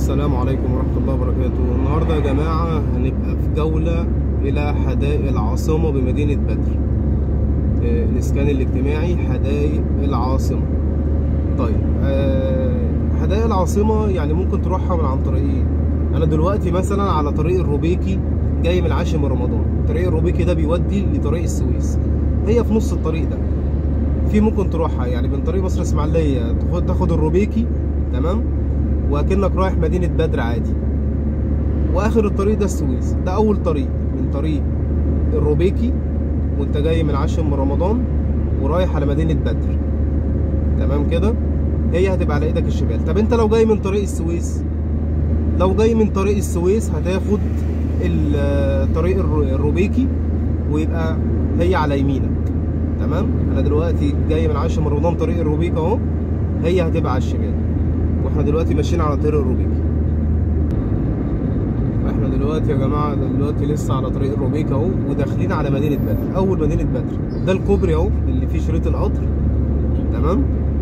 السلام عليكم ورحمة الله وبركاته النهاردة يا جماعة هنبقى في جولة إلى حدائق العاصمة بمدينة بدر آه، الإسكان الاجتماعي حدائق العاصمة طيب آه، حدائق العاصمة يعني ممكن تروحها من عن طريقين أنا دلوقتي مثلا على طريق الروبيكي جاي من عاشر من رمضان طريق الروبيكي ده بيودي لطريق السويس هي في نص الطريق ده في ممكن تروحها يعني من طريق مصر اسماعيلية تاخد تاخد الروبيكي تمام وكأنك رايح مدينة بدر عادي واخر الطريق ده السويس ده اول طريق من طريق الروبيكي وانت جاي من عاشر من رمضان ورايح على مدينة بدر تمام كده هي هتبقى على ايدك الشمال طب انت لو جاي من طريق السويس لو جاي من طريق السويس هتاخد ال- طريق الرو- الروبيكي ويبقى هي على يمينك تمام انا دلوقتي جاي من عاشر من رمضان طريق الروبيكي اهو هي هتبقى على الشمال واحنا دلوقتي ماشيين على طريق الروبيكي احنا دلوقتي يا جماعه دلوقتي لسه على طريق الروبيكي اهو وداخلين على مدينه بدر اول مدينه بدر ده الكوبري اهو اللي فيه شريط القطر تمام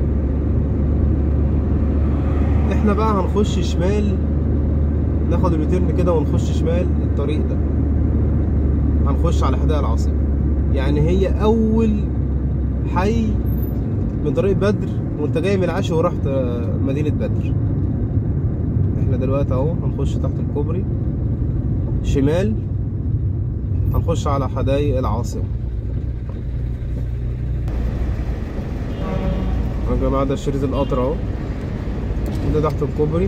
احنا بقى هنخش شمال ناخد اليوتيرن كده ونخش شمال الطريق ده هنخش على حدائق العاصمه يعني هي اول حي من طريق بدر وانت جاي من العاشر ورحت آه، مدينة بدر احنا دلوقتي اهو هنخش تحت الكوبري شمال هنخش على حدائق العاصمة يا جماعة ده شريط القطر اهو ده تحت الكوبري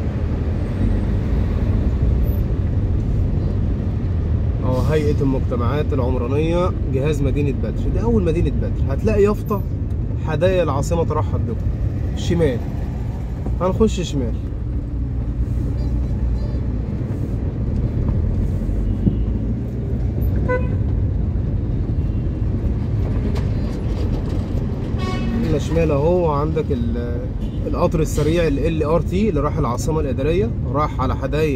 اه هيئة المجتمعات العمرانية جهاز مدينة بدر دي أول مدينة بدر هتلاقي يافطة حدائق العاصمة ترحب بكم شمال هنخش شمال احنا شمال اهو عندك ال- القطر السريع ال ال ار تي اللي راح العاصمة الإدارية راح على حدائق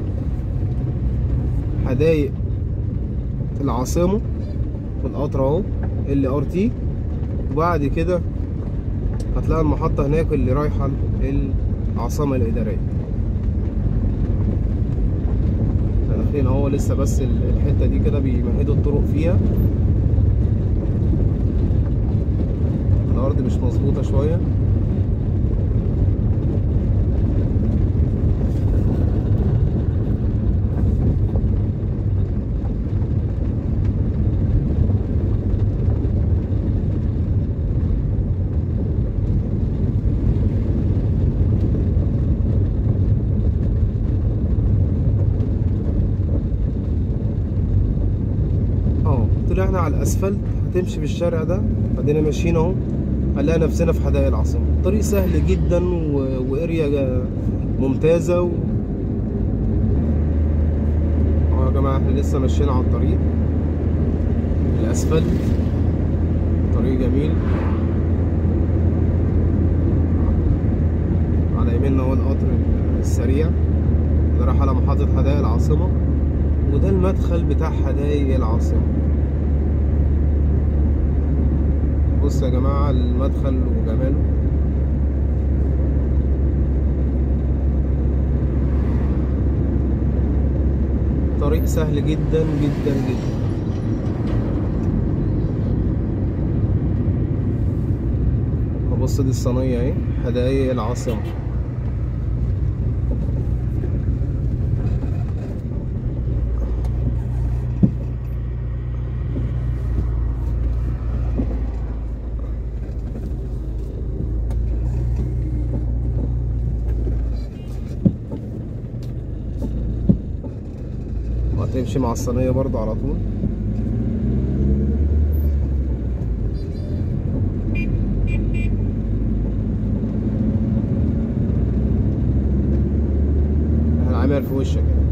حدائق العاصمة القطر اهو ال ار تي وبعد كده هتلاقي المحطة هناك اللي رايحة للعاصمة الإدارية احنا داخلين اهو لسه بس ال- الحتة دي كده بيمهدوا الطرق فيها الأرض مش مظبوطة شوية اه طلعنا على الاسفلت هتمشي في الشارع ده بعدين ماشيين اهو هنلاقي نفسنا في حدائق العاصمة طريق سهل جدا و... واريا جا- ممتازة و... اه يا جماعة احنا لسه ماشيين على الطريق الاسفلت طريق جميل على يميننا هو القطر السريع اللي راح على محطة حدائق العاصمة وده المدخل بتاع حدائق العاصمة بص يا جماعة المدخل وجماله طريق سهل جدا جدا جدا بص دي الصينية اهي حدائق العاصمة وهتمشي مع الصينية برضو على طول العمل في وشك كده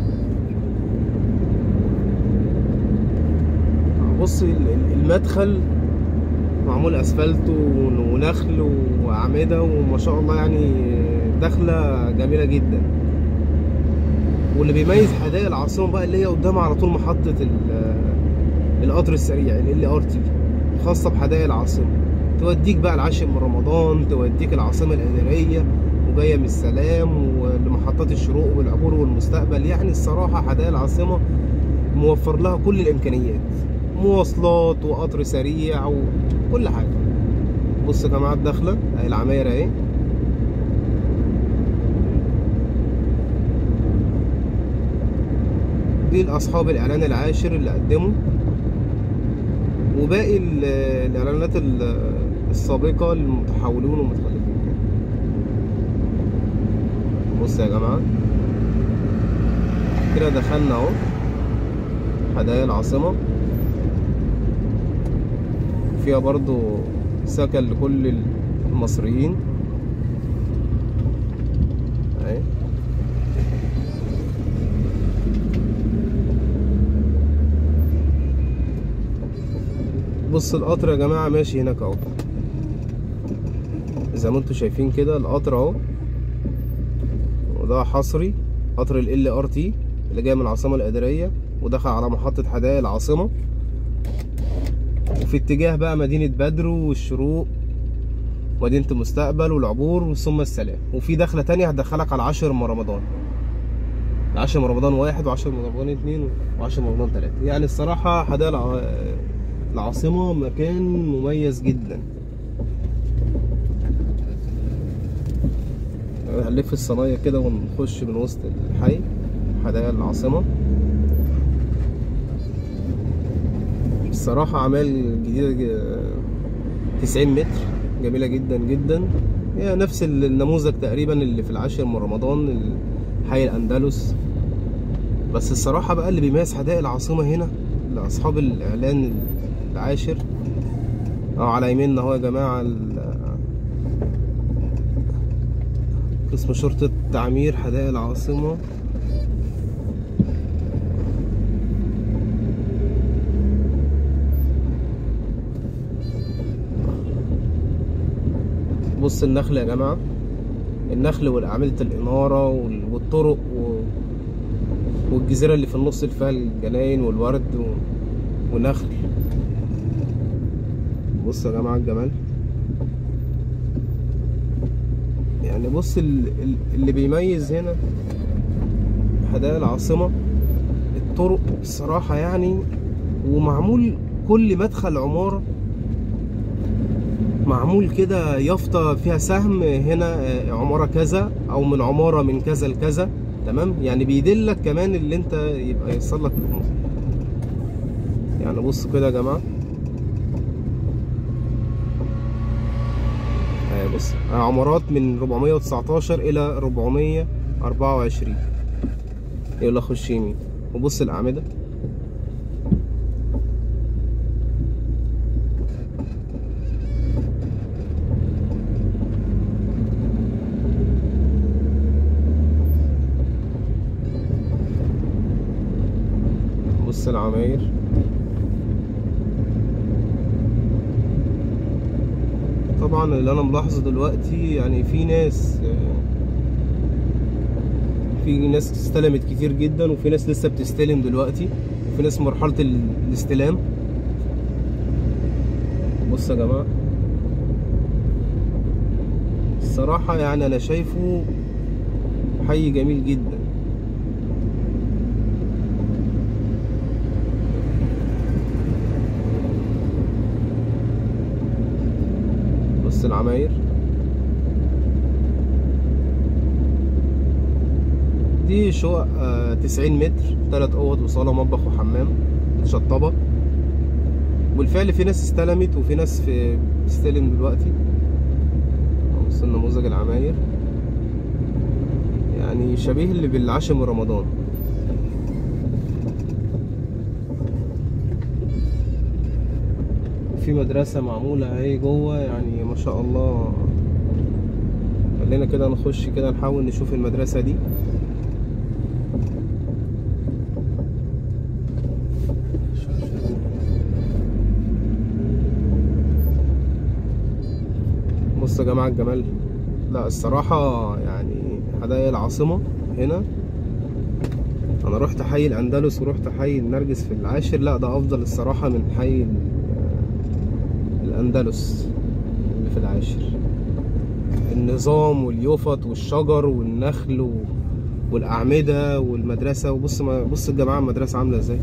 بص ال- ال- المدخل معمول اسفلت ون- ونخل واعمده وما شاء الله يعني دخله جميله جدا واللي بيميز حدائق العاصمه بقى اللي هي قدامها على طول محطه ال- القطر السريع ال ار تي خاصه بحدائق العاصمه توديك بقى العاشر من رمضان توديك العاصمه الاداريه وجايه من السلام ولمحطات الشروق والعبور والمستقبل يعني الصراحه حدائق العاصمه موفر لها كل الامكانيات مواصلات وقطر سريع وكل حاجه بص يا جماعه الداخله اهي العماير اهي دي لاصحاب الاعلان العاشر اللي قدموا وباقي ال- الاعلانات ال- السابقه للمتحولون والمتخلفين بص يا جماعه كده دخلنا اهو حدائق العاصمه فيها برضو سكن لكل المصريين اهي بص القطر يا جماعة ماشي هناك اهو زي ما انتوا شايفين كده القطر اهو وده حصري قطر ال ار تي اللي جاي من العاصمة الإدارية ودخل على محطة حدائق العاصمة وفي اتجاه بقى مدينة بدر والشروق مدينة المستقبل والعبور ثم السلام وفي دخلة تانية هتدخلك على عشر من رمضان عشر من رمضان واحد وعشر من رمضان اتنين وعشر من رمضان تلاتة يعني الصراحة حدائق الع- العاصمة مكان مميز جدا هنلف الصنايع كده ونخش من وسط الحي حدائق العاصمة الصراحة أعمال جديدة ج- 90 متر جميلة جدا جدا هي نفس النموذج تقريبا اللي في العاشر من رمضان حي الأندلس بس الصراحة بقى اللي بيميز حدائق العاصمة هنا لأصحاب الإعلان العاشر أو على يميننا أهو يا جماعة ال- قسم شرطة تعمير حدائق العاصمة بص النخل يا جماعة النخل والأعمدة الإنارة وال- والطرق و... والجزيرة اللي في النص اللي فيها الجناين والورد و... ونخل بص يا جماعة الجمال يعني بص ال- ال- اللي بيميز هنا حدائق العاصمة الطرق الصراحة يعني ومعمول كل مدخل عمارة معمول كده يافطة فيها سهم هنا آه، عمارة كذا أو من عمارة من كذا لكذا تمام يعني بيدلك كمان اللي أنت يبقى يوصل لك الأمور يعني بص كده يا جماعة آه، بص آه، عمارات من 419 إلى 424 يلا خش يمين وبص الأعمدة بص العماير طبعا اللي انا ملاحظه دلوقتي يعني في ناس آه، في ناس استلمت كتير جدا وفي ناس لسه بتستلم دلوقتي وفي ناس في مرحلة ال- الاستلام بص يا جماعة الصراحة يعني أنا شايفه حي جميل جدا بص العماير دي شقق آه، 90 متر تلات اوض وصاله مطبخ وحمام متشطبه بالفعل في ناس استلمت وفي ناس في بتستلم دلوقتي بص نموذج العماير يعني شبيه اللي بالعاشر من رمضان في مدرسة معمولة اهي جوه يعني ما شاء الله خلينا كده نخش كده نحاول نشوف المدرسة دي بصوا يا جماعة الجمال لا الصراحة يعني حدائق العاصمة هنا أنا رحت حي الأندلس ورحت حي النرجس في العاشر لا ده أفضل الصراحة من حي ال- الأندلس اللي في العاشر النظام واليوفط والشجر والنخل و... والاعمده والمدرسه وبص ما بص الجماعه المدرسه عامله ازاي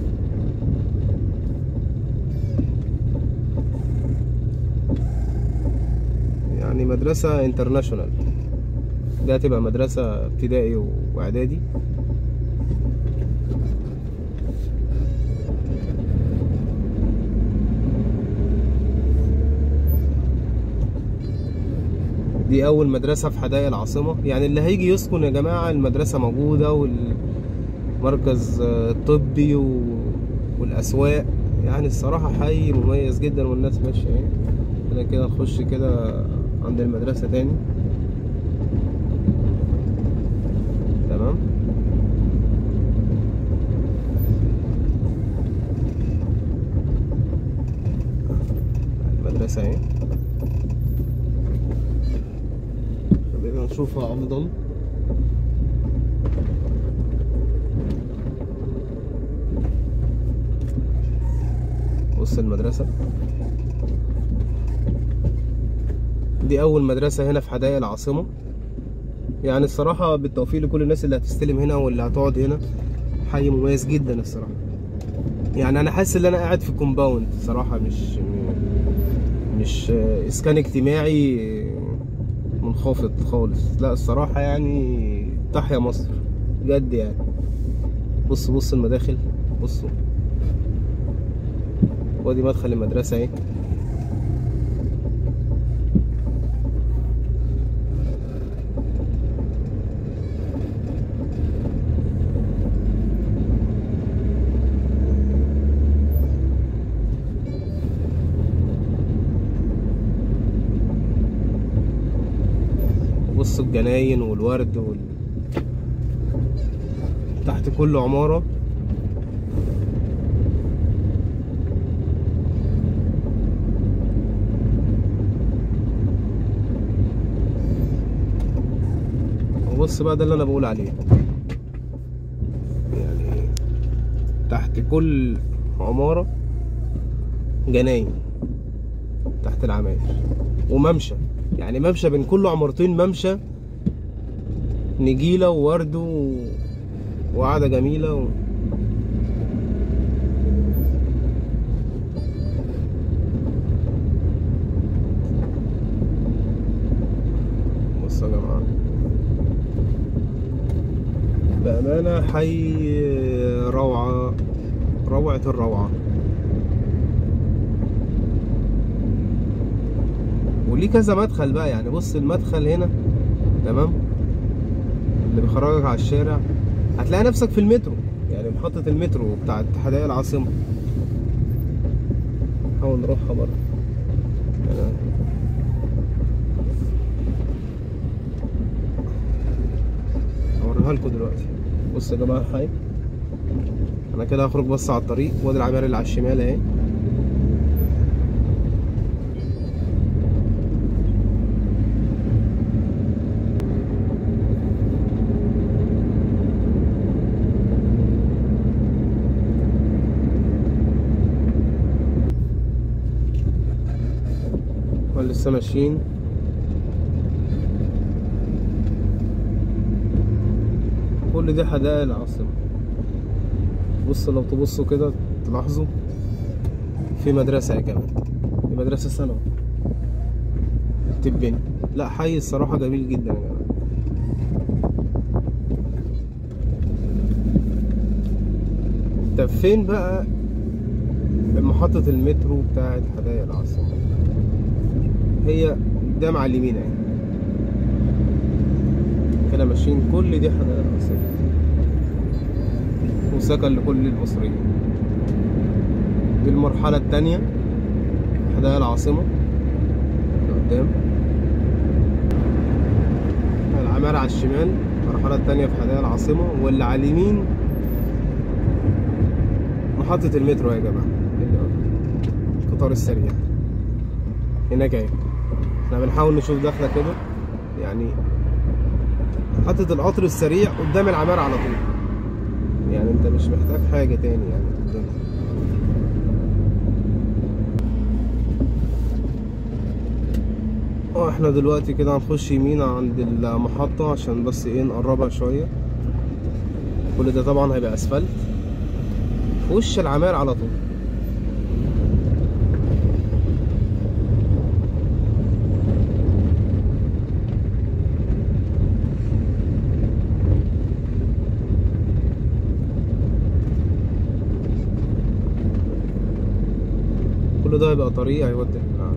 يعني مدرسه انترناشونال دي هتبقى مدرسه ابتدائي واعدادي دي اول مدرسه في حدائق العاصمه يعني اللي هيجي يسكن يا جماعه المدرسه موجوده والمركز الطبي و... والاسواق يعني الصراحه حي مميز جدا والناس ماشيه اهي كده كده نخش كده عند المدرسه تاني تمام المدرسه اهي خلينا نشوفها افضل بص المدرسة دي أول مدرسة هنا في حدائق العاصمة يعني الصراحة بالتوفيق لكل الناس اللي هتستلم هنا واللي هتقعد هنا حي مميز جدا الصراحة يعني أنا حاسس إن أنا قاعد في كومباوند صراحة مش مش إسكان اجتماعي منخفض خالص لا الصراحة يعني تحيا مصر بجد يعني بص بص المداخل بصوا وادي مدخل المدرسة اهي بص الجناين والورد وال... تحت كل عمارة وبص بقى ده اللي انا بقول عليه يعني تحت كل عمارة جناين تحت العماير وممشى يعني ممشى بين كل عمارتين ممشى نجيلة وورد و... وقعدة جميلة و... بصوا يا جماعة بأمانة حي روعة روعة الروعة وليه كذا مدخل بقى يعني بص المدخل هنا تمام اللي بيخرجك على الشارع هتلاقي نفسك في المترو يعني محطة المترو بتاعت حدائق العاصمة نحاول نروحها برضه يعني هوريها لكم دلوقتي بص يا جماعة الحي انا كده هخرج بس على الطريق وادي العماير اللي على الشمال اهي لسه ماشيين كل دي حدائق العاصمة بص لو تبصوا كده تلاحظوا في مدرسة يا جماعة دي مدرسة ثانوي تبني لا حي الصراحة جميل جدا يا جماعة طب فين بقى محطة المترو بتاعت حدائق العاصمة هي قدام على اليمين اهي كده ماشيين كل دي حدائق العاصمة وسكن لكل المصريين دي المرحلة التانية حدائق العاصمة قدام العمارة على الشمال المرحلة التانية في حدائق العاصمة واللي على اليمين محطة المترو يا جماعة القطار السريع هناك اهي احنا بنحاول نشوف داخلة كده يعني محطة القطر السريع قدام العمارة على طول يعني انت مش محتاج حاجة تاني يعني قدام اه احنا دلوقتي كده هنخش يمين عند المحطة عشان بس ايه نقربها شوية كل ده طبعا هيبقى اسفلت في وش العماير على طول كل ده هيبقى طريق هيودي ال-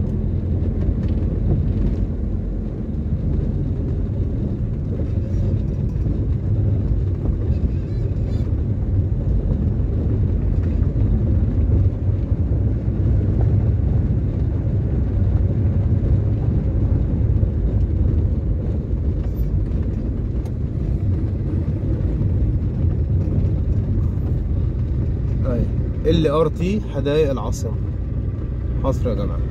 اي ال ار تي حدائق العاصمة حصر يا جماعة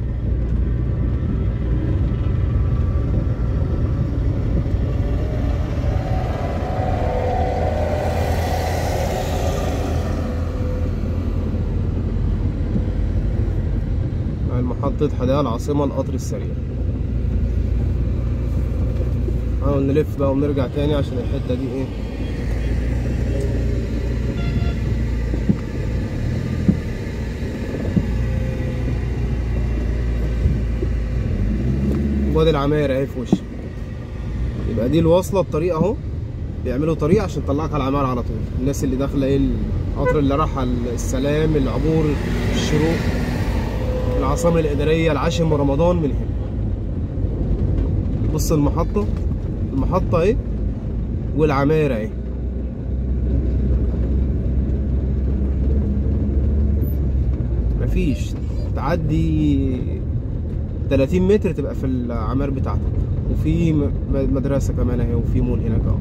أي محطة حدائق العاصمة القطر السريع هنحاول نلف بقى ونرجع تاني عشان الحتة دي ايه وادي العماير اهي في وشي يبقى دي الواصله الطريق اهو بيعملوا طريق عشان تطلعك على العماير على طول الناس اللي داخله ايه القطر اللي راح على السلام العبور الشروق العاصمه الاداريه العاشر رمضان من هنا بص المحطه المحطه اهي والعماير اهي مفيش تعدي 30 متر تبقى في العمار بتاعتك وفي م- مدرسة كمان اهي وفي مول هناك اهو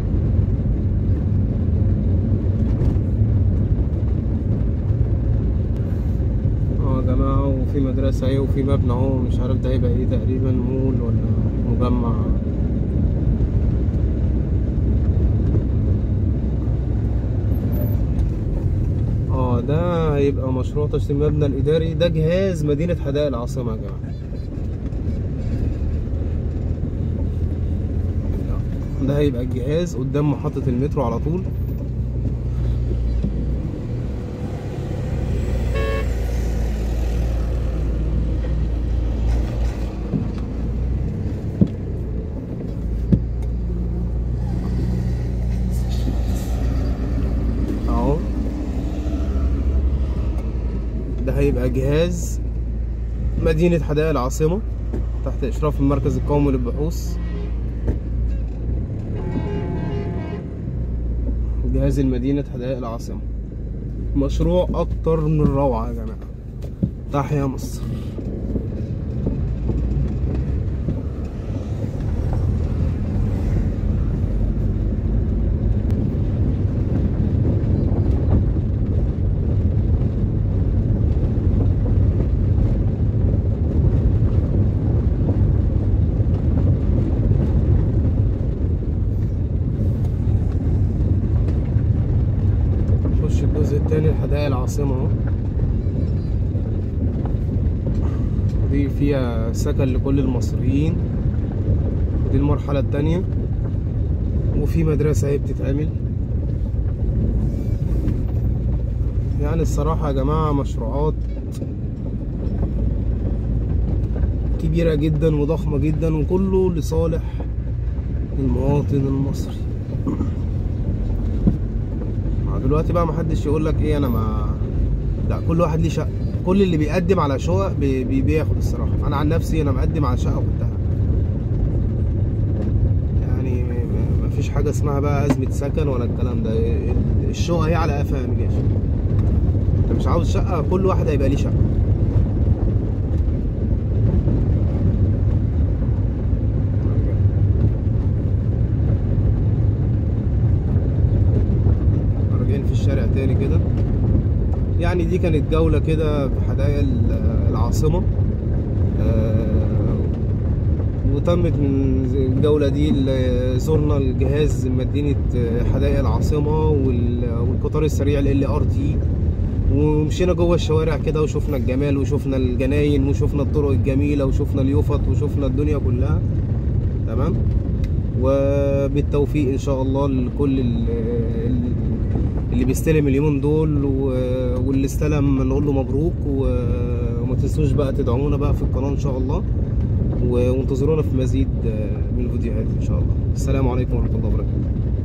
اه يا جماعة وفي مدرسة اهي وفي مبنى اهو مش عارف ده هيبقى ايه تقريبا مول ولا مجمع اه ده هيبقى مشروع تشطيب المبنى الإداري ده جهاز مدينة حدائق العاصمة يا جماعة ده هيبقى الجهاز قدام محطة المترو على طول اهو ده هيبقى جهاز مدينة حدائق العاصمة تحت إشراف المركز القومي للبحوث جهاز المدينة حدائق العاصمة مشروع أكتر من روعة يا جماعة تحيا مصر نخش الجزء التاني لحدائق العاصمة اهو دي فيها سكن لكل المصريين دي المرحلة التانية وفي مدرسة اهي بتتعمل يعني الصراحة يا جماعة مشروعات كبيرة جدا وضخمة جدا وكله لصالح المواطن المصري ما دلوقتي بقى محدش يقول لك ايه انا ما لا كل واحد ليه شقه كل اللي بيقدم على شقق بي... بي- بياخد الصراحه انا عن نفسي انا مقدم على شقه وخدتها يعني م- مفيش حاجه اسمها بقى ازمه سكن ولا الكلام ده ال- الشقه هي على قفا من جيش انت مش عاوز شقه كل واحد هيبقى ليه شقه راجعين في الشارع تاني كده يعني دي كانت جولة كده في حدائق ال- العاصمة آه، وتمت من الجولة دي ال- زرنا الجهاز مدينة حدائق العاصمة وال- والقطار السريع ال ار تي ومشينا جوه الشوارع كده وشفنا الجمال وشفنا الجناين وشفنا الطرق الجميله وشفنا اليوفط وشفنا الدنيا كلها تمام وبالتوفيق ان شاء الله لكل ال- ال- اللي بيستلم اليومين دول و- واللي استلم نقول له مبروك و- وما تنسوش بقى تدعمونا بقى في القناه ان شاء الله و- وانتظرونا في مزيد من الفيديوهات ان شاء الله السلام عليكم ورحمه الله وبركاته